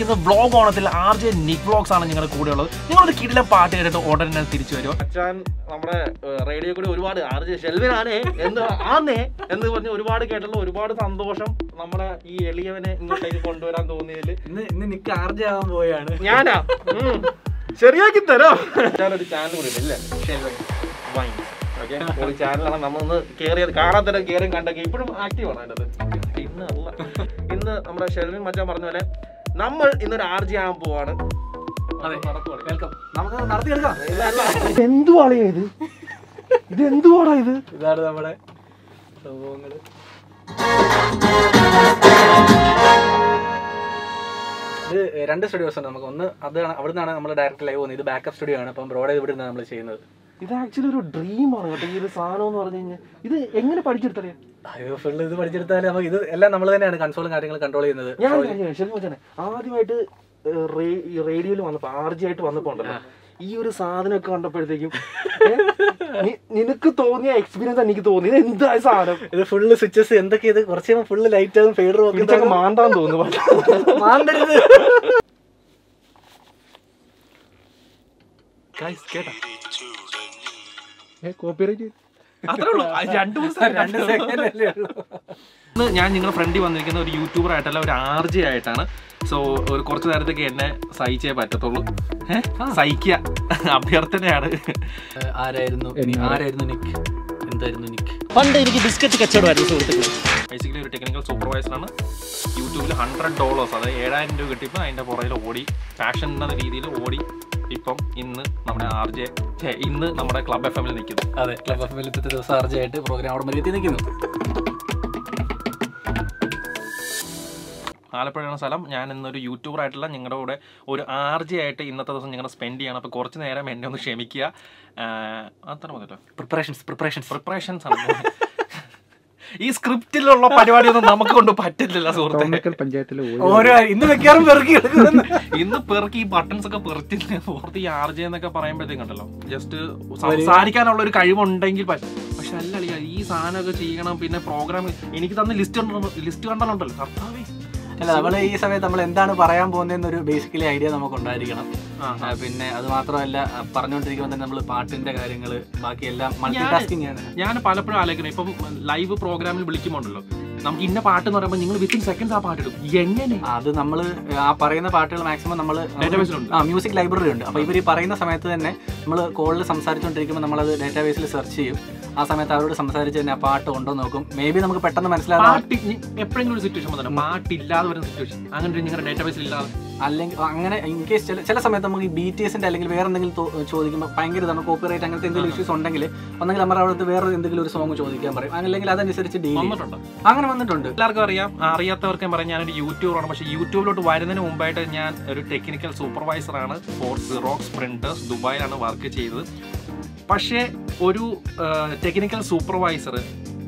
ഇന്ന് വ്ളോഗ് ഓണത്തിൽ R J Nik vlogs ആണ് നിങ്ങളുടെ കൂടെ ഉള്ളത് നിങ്ങളൊരു കിടിലം പാട്ട് കേട്ടിട്ട് ഉടനെ തന്നെ തിരിച്ചു വരുമോ അച്ഛൻ നമ്മുടെ റേഡിയോ കൂടി ഒരുപാട് ആർജെ ഷെൽവിനാണേ എന്ന് ആന്നേ എന്ന് പറഞ്ഞ് ഒരുപാട് കേട്ടുള്ള ഒരുപാട് സന്തോഷം നമ്മുടെ ഈ എളിയവനെ ഇങ്ങോട്ടേക്ക് കൊണ്ടുവരാൻ തോന്നിയതിൽ ഇന്ന് ഇന്ന് നിക്ക് ആർജ ആവാൻ പോയാണ് ഞാനാ ഉം. ശരിയാക്കി തരാം ഞാനൊരു ചാനൽ കൂടി ഇല്ലേ വൈൻ ഓക്കെ ഒരു ചാനലാണ് നമ്മളൊന്ന് കയറിയത് കാണാൻ തന്നെ കയറിയും കണ്ടൊക്കെ ഇപ്പോഴും ആക്റ്റീവ് ആണ് അതിനകത്ത് ഇന്ന് അല്ല ഇന്ന് നമ്മുടെ ഷെൽവിൻ മച്ചാൻ പറഞ്ഞ പോലെ നമ്മൾ ഇന്നൊരു ആർജി ആകാൻ പോവാണ് അതെ. നടക്കുവാണ്. വെൽക്കം നമുക്ക് നടത്തിയെടുക്കാം എന്തുവാണ് ഇത് ഇത് എന്തുവാടാ ഇത് ഇതാണ് നമ്മുടെ സംഭവങ്ങള് ഇത് രണ്ട് സ്റ്റുഡിയോസ് ഉണ്ട് നമുക്ക് ഒന്ന് അതാണ് അവിടെ നിന്നാണ് നമ്മൾ ഡയറക്റ്റ് ലൈവ് പോകുന്നത് ഇത് ബാക്കപ്പ് സ്റ്റുഡിയോ ആണ് അപ്പം ബ്രോഡ് ഇവിടെ നിന്നാണ് നമ്മൾ ചെയ്യുന്നത് ഇത് ആക്ച്വലി ഒരു ഡ്രീമാണ് കേട്ടോ ഈ ഒരു സാധനം എന്ന് പറഞ്ഞു കഴിഞ്ഞാൽ ഇത് എങ്ങനെ പഠിച്ചെടുത്തറിയാം അയ്യോ ഫുള്ള് ഇത് പഠിച്ചെടുത്താൽ നമുക്ക് ഇത് എല്ലാം നമ്മൾ തന്നെയാണ് കൺസോളും കാര്യങ്ങളും കൺട്രോൾ ചെയ്യുന്നത് ഞാൻ ശരി മച്ചാനെ ആദ്യമായിട്ട് റേഡിയോയിൽ വന്നപ്പോ ആർജി ആയിട്ട് വന്നപ്പോ ഉണ്ടല്ലോ ഈ ഒരു സാധനമൊക്കെ കണ്ടപ്പോഴത്തേക്കും ഏ, നി- നിനക്ക് തോന്നിയ എക്സ്പീരിയൻസ് എനിക്ക് തോന്നി ഇത് എന്താ ഈ സാധനം ഇത് ഫുള്ള് സ്വിച്ചസ് എന്തൊക്കെ ഇത് കുറച്ച് കഴിയുമ്പോൾ ഫുള്ള് ലൈറ്റ് ആകും ഫെയ്ഡർ ഇതൊക്കെ മാണ്ടാൻ തോന്നുന്നു മാന്തരുത് കേട്ടാ കോപ്പിറൈറ്റ് അത്രേ ഉള്ളൂ അത് രണ്ട് മൂന്ന് second രണ്ട് സെക്കൻഡ് അല്ലേ ഉള്ളൂ ഇന്ന് ഞാൻ നിങ്ങളുടെ ഫ്രണ്ടിൽ വന്നിരിക്കുന്ന ഒരു യൂട്യൂബർ ആയിട്ടല്ല ഒരു ആർ ജെ ആയിട്ടാണ് സോ ഒരു കുറച്ച് നേരത്തേക്ക് എന്നെ സഹിച്ചേ പറ്റത്തുള്ളൂ ഏഹ് സഹിക്കുക അഭ്യർത്ഥനയാണ് ഏഹ് ആരായിരുന്നു ഇനി- ആരായിരുന്നു നിക്ക് എന്തായിരുന്നു നിക്ക് പണ്ട് എനിക്ക് ബിസ്ക്കറ്റ് കച്ചവടമായിരുന്നു സുഹൃത്തുക്കളെ ബേസിക്കലി ഒരു ടെക്നിക്കൽ സൂപ്പർവൈസറാണ് യൂട്യൂബിൽ ഹൺഡ്രഡ് ഡോളേഴ്സ് അതായത് ഏഴായിരം രൂപ കിട്ടിയപ്പോൾ അതിൻ്റെ പുറകിൽ ഓടി പാഷൻ എന്ന രീതിയിൽ ഓടി ഇപ്പം ഇന്ന് നമ്മുടെ ആർ ജെ ഇന്ന് നമ്മുടെ ക്ലബ് എഫ് എമ്മിൽ നിൽക്കുന്നു അതെ ക്ലബ് ഓഫ് വെലുത്തത്തെ ദിവസം ആർജയായിട്ട് പ്രോഗ്രാം അവിടെ വരെ എത്തി നിൽക്കുന്നു ആലപ്പുഴയാണ് സ്ഥലം ഞാൻ ഇന്നൊരു യൂട്യൂബർ ആയിട്ടുള്ള നിങ്ങളുടെ കൂടെ ഒരു ആർ ജെ ആയിട്ട് ഇന്നത്തെ ദിവസം ഞങ്ങൾ സ്പെൻഡ് ചെയ്യണം അപ്പോൾ കുറച്ച് നേരം എന്നെ ഒന്ന് ക്ഷമിക്കുക ആഹ് അത്ര മതിയല്ലോ പ്രിപ്പറേഷൻസ് പ്രിപ്പറേഷൻസ് പ്രിപ്പറേഷൻസ് ആണ് ഈ സ്ക്രിപ്റ്റിലുള്ള പരിപാടിയൊന്നും നമുക്ക് കൊണ്ട് പറ്റില്ല സുഹൃത്തെ പഞ്ചായത്തിലെ ഓരോ ഇന്ന് വെക്കാറും പെറുക്കി എടുക്കുന്നു ഇന്ന് പെറുക്കി ഈ ബട്ടൺസ് ഒക്കെ പെറുക്കി പുറത്ത് ഈ ആർ ജെ എന്നൊക്കെ പറയുമ്പോഴത്തേക്കും ഉണ്ടല്ലോ ജസ്റ്റ് സംസാരിക്കാനുള്ള ഒരു കഴിവുണ്ടെങ്കിൽ പറ്റും പക്ഷെ അല്ല അളിയാ, ഈ സാധനമൊക്കെ ചെയ്യണം പിന്നെ പ്രോഗ്രാം എനിക്ക് തന്ന ലിസ്റ്റ് ലിസ്റ്റ് കണ്ടാലുണ്ടല്ലോ കർത്താവേ അല്ല നമ്മൾ ഈ സമയത്ത് നമ്മൾ എന്താണ് പറയാൻ പോകുന്നതെന്ന് ഒരു ബേസിക്കലി ഐഡിയ നമുക്ക് ഉണ്ടായിരിക്കണം ആ, ആ, പിന്നെ അത് മാത്രമല്ല ആ, പറഞ്ഞുകൊണ്ടിരിക്കുമ്പോൾ തന്നെ നമ്മൾ പാട്ടിന്റെ കാര്യങ്ങൾ ബാക്കി എല്ലാം മൾട്ടി ടാസ്കിങ് ആണ് ഞാൻ പലപ്പോഴും ആലോചിക്കണം ഇപ്പം ലൈവ് പ്രോഗ്രാമിൽ വിളിക്കുമ്പോണ്ടല്ലോ നമുക്ക് ഇന്ന പാട്ട് എന്ന് പറയുമ്പോൾ നിങ്ങൾ വിത്തിൻ സെക്കൻഡ്സ് ആ പാട്ട് ഇടും എങ്ങനെ അത് നമ്മൾ ആ പറയുന്ന പാട്ടുകൾ മാക്സിമം നമ്മൾ ഡേറ്റാബേസിലുണ്ട് ആ മ്യൂസിക് ലൈബ്രറി ഉണ്ട് അപ്പോൾ ഇവർ ഈ പറയുന്ന സമയത്ത് തന്നെ നമ്മൾ കോളിൽ സംസാരിച്ചുകൊണ്ടിരിക്കുമ്പോൾ നമ്മളത് ഡേറ്റാബേസിൽ സെർച്ച് ചെയ്യും ആ സമയത്ത് അവരോട് സംസാരിച്ച് തന്നെ ആ പാട്ട് ഉണ്ടോ എന്ന് നോക്കും മേ ബി നമുക്ക് പെട്ടെന്ന് മനസ്സിലാകും പാട്ട് ഇ- എപ്പോഴെങ്കിലും ഒരു സിറ്റുവേഷൻ വന്നിട്ട് പാട്ടില്ലാതെ വരുന്ന സിറ്റുവേഷൻ അങ്ങനെ ഒരു നിങ്ങളുടെ ഡേറ്റാബേസിൽ ഇല്ലാതെ അല്ലെങ്കിൽ അങ്ങനെ ഇൻ കേസ് ചില ചില സമയത്ത് നമുക്ക് ഈ ബി ടി എസിന്റെ അല്ലെങ്കിൽ വേറെ എന്തെങ്കിലും തോ- ചോദിക്കുമ്പോൾ ഭയങ്കര ഇതാണ് കോപ്പിറൈറ്റ് അങ്ങനത്തെ എന്തെങ്കിലും ഇഷ്യൂസ് ഉണ്ടെങ്കിൽ ഒന്നെങ്കിൽ നമ്മുടെ അവിടുത്തെ വേറെ എന്തെങ്കിലും ഒരു സോങ് ചോദിക്കാൻ പറയും അല്ലെങ്കിൽ അതനുസരിച്ച് ഡീൽ ചെയ്യും വന്നിട്ടുണ്ടോ അങ്ങനെ വന്നിട്ടുണ്ട് എല്ലാവർക്കും അറിയാം അറിയാത്തവർക്കും പറയാം ഞാനൊരു യൂട്യൂബറാണ് പക്ഷേ യൂട്യൂബിലോട്ട് വരുന്നതിന് മുമ്പായിട്ട് ഞാൻ ഒരു ടെക്നിക്കൽ സൂപ്പർവൈസറാണ് ഫോർ സിറോക്സ് പ്രിന്റേഴ്സ് ദുബായിലാണ് വർക്ക് ചെയ്തത് പക്ഷേ ഒരു ടെക്നിക്കൽ സൂപ്പർവൈസർ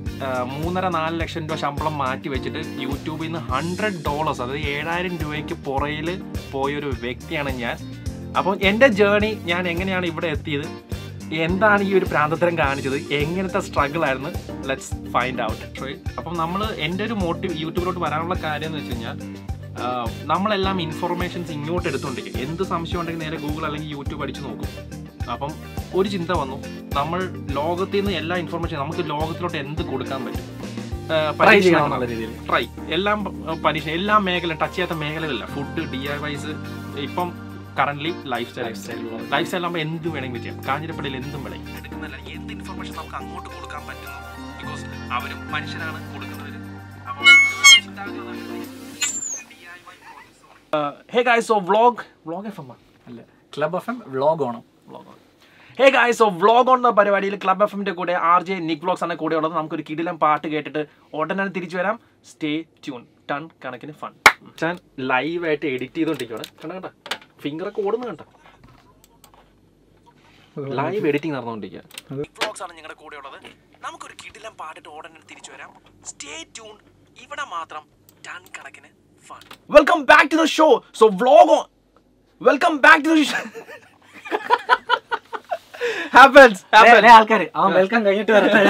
മൂന്നര നാല് ലക്ഷം രൂപ ശമ്പളം മാറ്റി വെച്ചിട്ട് യൂട്യൂബിൽ നിന്ന് ഹൺഡ്രഡ് ഡോളേഴ്സ് അതായത് ഏഴായിരം രൂപയ്ക്ക് പുറയിൽ പോയൊരു വ്യക്തിയാണ് ഞാൻ അപ്പോൾ എൻ്റെ ജേണി ഞാൻ എങ്ങനെയാണ് ഇവിടെ എത്തിയത് എന്താണ് ഈ ഒരു പ്രാന്തത്തരം കാണിച്ചത് എങ്ങനത്തെ സ്ട്രഗിൾ ആയിരുന്നു ലെറ്റ്സ് ഫൈൻഡ് ഔട്ട് അപ്പം നമ്മൾ എൻ്റെ ഒരു മോട്ടീവ് യൂട്യൂബിലോട്ട് വരാനുള്ള കാര്യം എന്ന് വെച്ച് കഴിഞ്ഞാൽ ആഹ്, നമ്മളെല്ലാം ഇൻഫർമേഷൻസ് ഇങ്ങോട്ട് എടുത്തുകൊണ്ടിരിക്കും എന്ത് സംശയം ഉണ്ടെങ്കിൽ നേരെ ഗൂഗിൾ അല്ലെങ്കിൽ യൂട്യൂബ് അടിച്ച് നോക്കും അപ്പം ഒരു ചിന്ത വന്നു നമ്മൾ ലോകത്തിൽ നിന്ന് എല്ലാ ഇൻഫർമേഷൻ നമുക്ക് ലോകത്തിലോട്ട് എന്ത് കൊടുക്കാൻ പറ്റും ആഹ്, ട്രൈ ചെയ്യണം പരീക്ഷണം എന്നുള്ള രീതിയിൽ ട്രൈ എല്ലാം പ- പരീക്ഷ എല്ലാ മേഖല ടച്ച് ചെയ്യാത്ത മേഖലകളില്ല ഫുഡ് ഡി ഐ വൈസ് ഇപ്പം current lifestyle lifestyle ആകുമ്പോൾ എന്ത് വേണമെങ്കിലും ചെയ്യാം കാഞ്ഞിരപ്പള്ളിയിൽ എന്തും വിളയും എടുക്കുന്നില്ല എന്ത് ഇൻഫർമേഷൻ നമുക്ക് അങ്ങോട്ട് കൊടുക്കാൻ പറ്റുന്നു ബിക്കോസ് അവരും മനുഷ്യരാണ് കൊടുക്കുന്നവർ hey guys so vlog vlog F M അല്ല club F M vlog Onam hey guys so vlog on എന്ന പരിപാടിയിൽ ക്ലബ് എഫ് എമ്മിന്റെ കൂടെ ആർ ജെ നിക് വ്ളോഗ്സ് ആണ് കൂടെ ഉള്ളത് നമുക്കൊരു കിടിലം പാട്ട് കേട്ടിട്ട് ഉടനെ തിരിച്ചു വരാം സ്റ്റേ ട്യൂൺ ടൺ കണക്കിന് ഫൺ ഞാൻ ലൈവായിട്ട് എഡിറ്റ് ചെയ്തോണ്ടിരിക്കുകയാണ് കണ്ട കണ്ട ഫിംഗർ ഒക്കെ ഓടുന്ന കണ്ട ലൈവ് എഡിറ്റിംഗ് നടന്നുകൊണ്ടിരിക്കുക വ്ളോഗ്സ് ആണ് നിങ്ങളുടെ കൂടെ ഉള്ളത് നമുക്കൊരു കിടിലം പാട്ടിട്ട് ഉടനെ തിരിച്ചു വരാം സ്റ്റേ ട്യൂൺ ഇവിടെ മാത്രം ടൺ കണക്കിന് fun welcome back to the show so vlog welcome back to the happens happens ആൾക്കാർ അവൻ വെൽക്കം കഴിഞ്ഞിട്ട് വരട്ടെ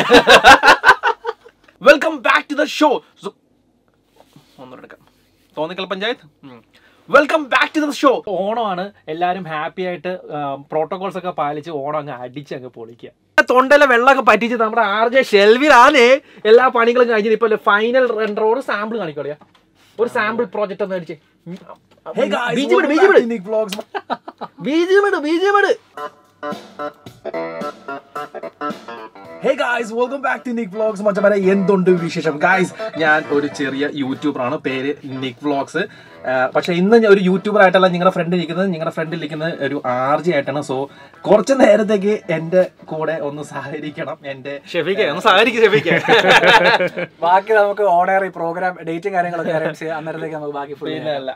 welcome back to the show ഒന്നുകൂടെ എടുക്കാം Thonnakkal panchayat welcome back to the show ഓണമാണ് എല്ലാവരും ഹാപ്പി ആയിട്ട് പ്രോട്ടോകോൾസ് ഒക്കെ പാലിച്ച് ഓണം അങ്ങ് അടിച്ച് അങ്ങ് പൊളിക്കുക തൊണ്ടയിലെ വെള്ളമൊക്കെ പറ്റിച്ച് നമ്മുടെ ആർ ജെ ഷെൽവിലാണ് എല്ലാ പണികളും കഴിഞ്ഞത് ഇപ്പൊ ഫൈനൽ റെൻഡർ ഒരു സാമ്പിൾ കാണിക്കോളിയാ ഒരു സാമ്പിൾ പ്രോജക്റ്റ് ഒന്ന് അടിച്ചേ ബീജിമിട് ബീജിമിട് ബീജിമിട് ബീജിമിട് hey guys welcome back to Nik vlogs മച്ചമാരെ എന്തുണ്ട് വിശേഷം ഗായ്സ് ഞാൻ ഒരു ചെറിയ യൂട്യൂബറാണ് പേര് നിക് വ്ലോഗ്സ് പക്ഷെ ഇന്ന് ഞാൻ ഒരു യൂട്യൂബർ ആയിട്ടല്ല നിങ്ങളുടെ ഫ്രണ്ട് ഇരിക്കുന്നത് നിങ്ങളുടെ ഫ്രണ്ടിൽ ഇരിക്കുന്നത് ഒരു ആർ ജി ആയിട്ടാണ് സോ കുറച്ച് നേരത്തേക്ക് എൻ്റെ കൂടെ ഒന്ന് സഹകരിക്കണം എൻ്റെ ഷെഫിക്ക ഒന്ന് സഹകരിക്കും ഷെഫിക്ക ബാക്കി നമുക്ക് ഓർഡർ ഈ പ്രോഗ്രാം ഡേറ്റും കാര്യങ്ങളൊക്കെ അറേഞ്ച് ചെയ്യാം അന്നേരത്തേക്ക് നമുക്ക് ബാക്കി ഫുൾ പിന്നെ അല്ല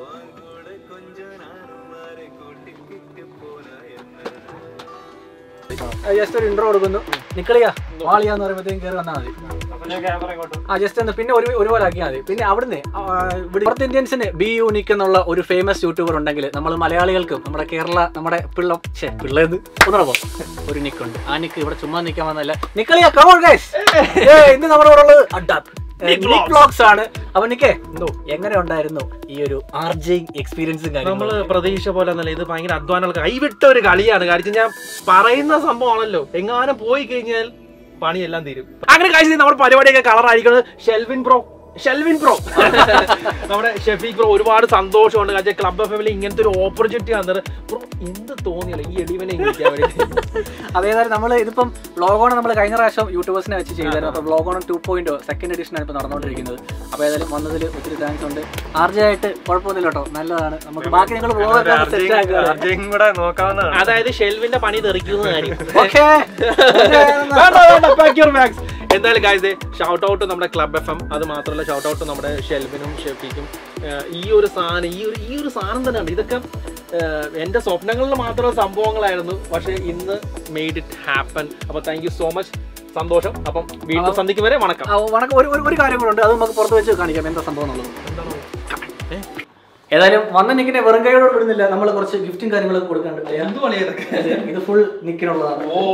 ജസ്റ്റ് ഒരു ഇൻട്രോ കൊടുക്കുന്നു നിക്കളിയാ വാളിയാന്ന് പറയുമ്പോഴത്തേക്കും കയറി വന്നാൽ മതി ആ ജസ്റ്റ് ഒന്ന് പിന്നെ ഒരു ഒരുപോലെ ആക്കിയാൽ മതി പിന്നെ അവിടുന്ന് ആ, ഇവിടെ നോർത്ത് ഇന്ത്യൻസിന് ബി യൂണിക് എന്നുള്ള ഒരു ഫേമസ് യൂട്യൂബർ ഉണ്ടെങ്കിൽ നമ്മൾ മലയാളികൾക്കും നമ്മുടെ കേരള നമ്മുടെ പിള്ള ഛേ പിള്ളേത് ഒന്നുറപ്പോ ഒരു നിക്ക് ഉണ്ട് ആ നിക്ക് ഇവിടെ ചുമ്മാ നിൽക്കാൻ വന്നല്ല നിക്കളിയാ കമോൺ ഗൈസ് ഇന്ന് നമ്മുടെ കൂടെ ഉള്ളത് അഡ്ഡാ നിക് വ്ലോഗ്സ് ആണ് അപ്പൊ നിക്കേ എന്തോ എങ്ങനെ ഉണ്ടായിരുന്നു ഈ ഒരു ആർജയിങ് എക്സ്പീരിയൻസും നമ്മള് കാര്യങ്ങളും പ്രതീക്ഷ പോലെ ഒന്നല്ല ഇത് ഭയങ്കര അധ്വാനം കൈവിട്ട ഒരു കളിയാണ് കാര്യം ഞാൻ പറയുന്ന സംഭവമാണല്ലോ എങ്ങാനും പോയി കഴിഞ്ഞാൽ പണിയെല്ലാം തീരും അങ്ങനെ കാഴ്ച നമ്മുടെ പരിപാടിയൊക്കെ കളർ ആയിരിക്കുന്നത് ഷെൽവിൻ ബ്രോ ഷെൽവിൻ ബ്രോ നമ്മുടെ ഷെഫീഖ് ബ്രോ ഒരുപാട് സന്തോഷമുണ്ട് കാര്യം ക്ലബ് എഫ് എമ്മിൽ ഇങ്ങനത്തെ ഒരു ഓപ്പർച്യൂണിറ്റി വന്നത് ബ്രോ എന്ത് തോന്നിയല്ലോ ഈ എടിവനെ ഇരിക്കാൻ വേണ്ടി അതേതായാലും നമ്മൾ ഇതിപ്പം ബ്ലോഗോൺ നമ്മൾ കഴിഞ്ഞ പ്രാവശ്യം യൂട്യൂബേഴ്സിനെ വെച്ച് ചെയ്തായിരുന്നു അപ്പോൾ ബ്ലോഗോൺ ടു പോയിന്റ് സെക്കൻഡ് എഡിഷൻ ആണ് ഇപ്പോൾ നടന്നുകൊണ്ടിരിക്കുന്നത് അപ്പോൾ ഏതായാലും വന്നതിൽ ഒത്തിരി താങ്ക്സ് ഉണ്ട് ആർജ ആയിട്ട് കുഴപ്പമൊന്നുമില്ല കേട്ടോ നല്ലതാണ് നമുക്ക് ബാക്കി നിങ്ങൾ ബ്ലോഗൊക്കെ സെറ്റ് ആക്കുക കൂടെ നോക്കാവുന്നതാണ് അതായത് ഷെൽവിന്റെ പണി തെറിക്കുന്ന കാര്യം ഓക്കെ വേണ്ട, വേണ്ട, pack your bags. എന്തായാലും ഗായ്സ് ഷൗട്ട് ഔട്ട് നമ്മുടെ ക്ലബ് എഫ് എം അത് മാത്രമല്ല ഷൗട്ട് ഔട്ട് നമ്മുടെ ഷെൽവിനും ഷെഫിക്കും ഏഹ് ഈ ഒരു സാധനം ഈ ഒരു ഈ ഒരു സാധനം തന്നെയാണ് ഇതൊക്കെ ഏഹ് എന്റെ സ്വപ്നങ്ങളിൽ മാത്രം സംഭവങ്ങളായിരുന്നു പക്ഷെ ഇന്ന് മെയ്ഡ് ഇറ്റ് ഹാപ്പൻ അപ്പൊ താങ്ക് യു സോ മച്ച് സന്തോഷം അപ്പം വീണ്ടും സന്ധിക്കും വരെ വണക്കം വണക്കം ഒരു ഒരു- ഒരു കാര്യം കൂടെ ഉണ്ട് അത് നമുക്ക് പുറത്ത് വെച്ച് കാണിക്കാം എന്താ സംഭവം എന്നുള്ളത് ഏതായാലും വന്ന നിക്കിനെ വെറും കൈയോടെ വിടുന്നില്ല നമ്മൾ കുറച്ച് ഗിഫ്റ്റും കാര്യങ്ങളൊക്കെ കൊടുക്കാണ്ട് ഇത് ഫുൾ നിക്കിനുള്ളതാണ് ഓ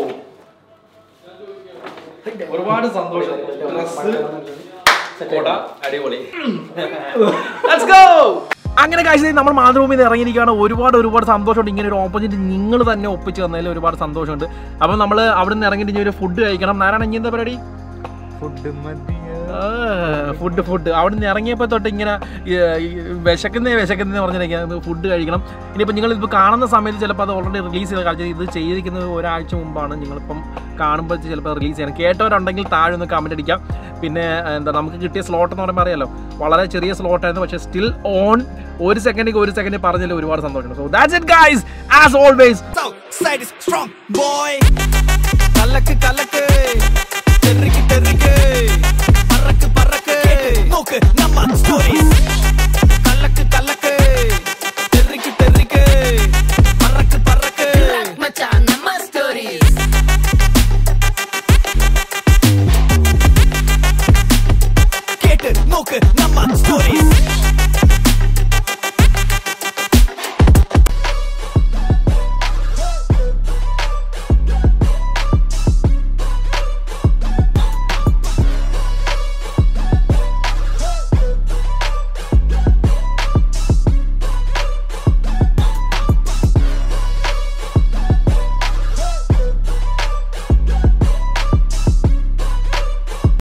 ഒരുപാട് സന്തോഷം കൊട അടിപൊളി Let's go! അങ്ങനെ കാഴ്ച നമ്മൾ മാതൃഭൂമിയിൽ നിന്ന് ഇറങ്ങിയിരിക്കുകയാണ് ഒരുപാട് ഒരുപാട് സന്തോഷമുണ്ട് ഇങ്ങനെ ഒരു ഓപ്പർച്യൂണിറ്റി നിങ്ങൾ തന്നെ ഒപ്പിച്ച് തന്നതിൽ ഒരുപാട് സന്തോഷമുണ്ട് അപ്പം നമ്മൾ അവിടെ നിന്ന് ഇറങ്ങിയിട്ട് ഇനി ഒരു ഫുഡ് കഴിക്കണം നാരായണ ഇനി എന്താ പരിപാടി ഫുഡ് ഫുഡ് ഫുഡ് അവിടെ നിന്ന് ഇറങ്ങിയപ്പോൾ തൊട്ട് ഇങ്ങനെ ഈ, ഈ, വിശക്കുന്നേ വിശക്കുന്നേ പറഞ്ഞിരിക്കുക ഫുഡ് കഴിക്കണം ഇനിയിപ്പോൾ നിങ്ങൾ ഇപ്പോൾ കാണുന്ന സമയത്ത് ചിലപ്പോൾ അത് ഓൾറെഡി റിലീസ് ചെയ്ത കാഴ്ച ഇത് ചെയ്തിരിക്കുന്നത് ഒരാഴ്ച മുമ്പാണ് നിങ്ങളിപ്പം കാണുമ്പോൾ ചിലപ്പോൾ റിലീസ് ചെയ്യണം കേട്ടവരുണ്ടെങ്കിൽ താഴെ ഒന്ന് കമൻറ്റ് അടിക്കാം പിന്നെ എന്താ നമുക്ക് കിട്ടിയ സ്ലോട്ട് എന്ന് പറയുമ്പോൾ അറിയാലോ വളരെ ചെറിയ സ്ലോട്ടായിരുന്നു പക്ഷേ സ്റ്റിൽ ഓൺ ഒരു സെക്കൻഡിൽ ഒരു സെക്കൻഡിൽ പറഞ്ഞതിൽ ഒരുപാട് സന്തോഷമുണ്ട് so that's it guys as always Southside is strong, boy. കലക്ക് കലക്ക് തെറിക്ക് തെറിക്ക് പറക്ക് പറക്ക് നോക്ക് നമ്മ